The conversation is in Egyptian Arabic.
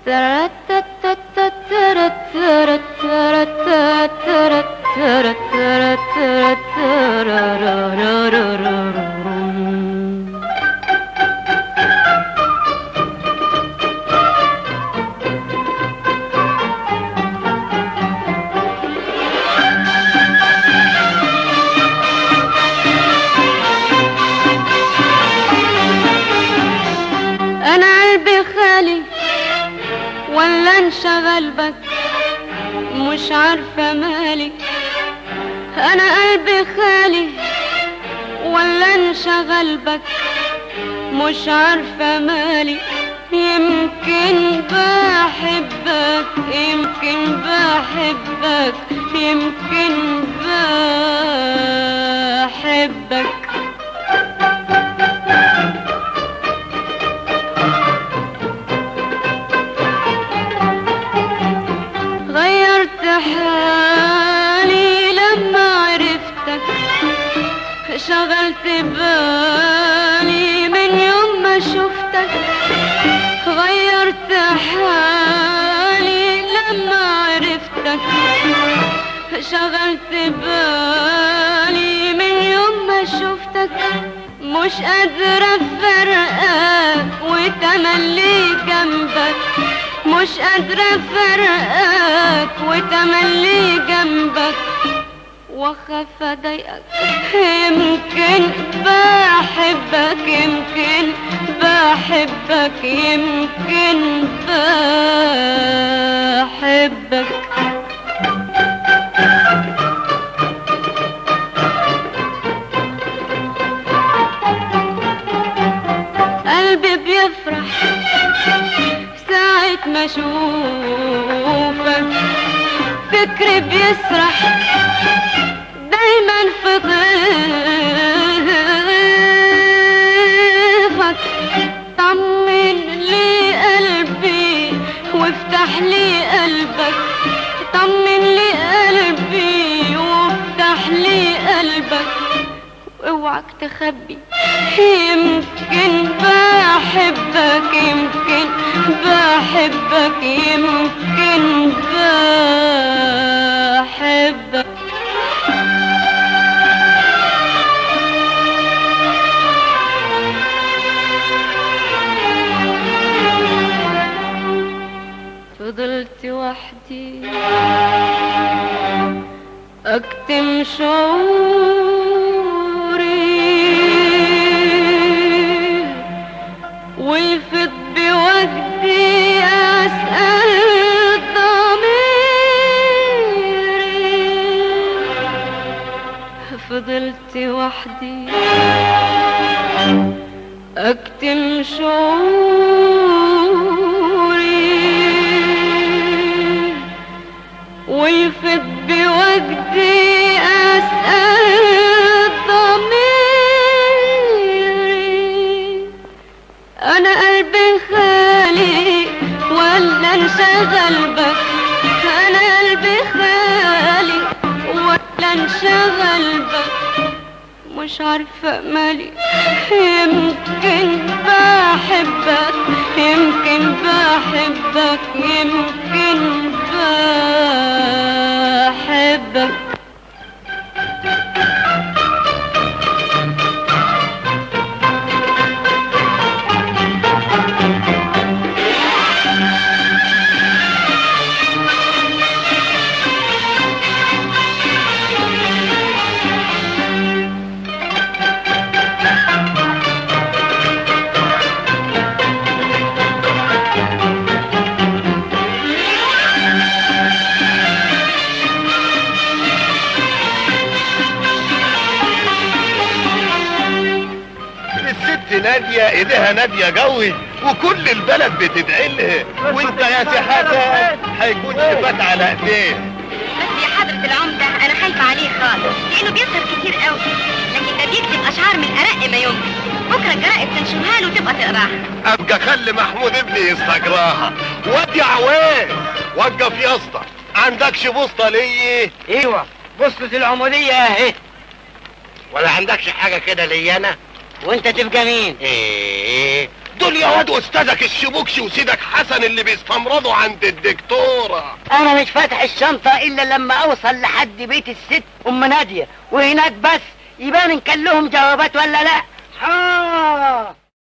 انا قلبي خالي ولا انشغل بك مش عارفة مالي انا قلبي خالي ولا انشغل بك مش عارفة مالي يمكن بحبك يمكن بحبك يمكن بحبك غيرت حالي لما عرفتك شغلت بالي من يوم ما شفتك غيرت حالي لما عرفتك شغلت بالي من يوم ما شفتك مش قادرة افرقك وتملي جنبك مش قادرة افرقك وتملي جنبك واخاف اضايقك يمكن بحبك يمكن بحبك يمكن بحبك قلبي بيفرح ساعة ما اشوفك فكري بيسرح دايما في ضيفك طمن لي قلبي وافتح لي قلبك طمن لي قلبي وافتح لي قلبك اوعك تخبي يمكن بحبك يمكن بحبك يمكن بحبك فضلت وحدي اكتم شعوري ويفض بوجدي اسال ضميري فضلت وحدي اكتم شعوري ويفض بوجدي أسأل ضميري أنا قلبي خالي ولا انشغل بك أنا قلبي خالي ولا انشغل بك مش عارفة مالي يمكن بحبك يمكن بحبك يمكن بحبك الست نادية ايديها نادية قوي وكل البلد بتدعي لها وانت يا سي حسن هيكون شفاك على ايديه بس يا حضرة العمدة أنا خايفة عليه خالص لأنه بيسهر كتير قوي لكن ده بيكتب أشعار من أرق ما يمكن بكرة الجرائد تنشرها له وتبقى تقراها ابقى خلي محمود ابني يستقراها واد يا عويس وقف يا اسطى عندكش بوسطه ليه ايوه بوصلة العمودية اهي ولا عندكش حاجه كده ليا انا وانت تبقى مين ايه دول يا واد استاذك الشبوكشي وسيدك حسن اللي بيستمرضوا عند الدكتورة انا مش فاتح الشنطة الا لما اوصل لحد بيت الست ام نادية وهناك بس يبان ان كان لهم جوابات ولا لا ها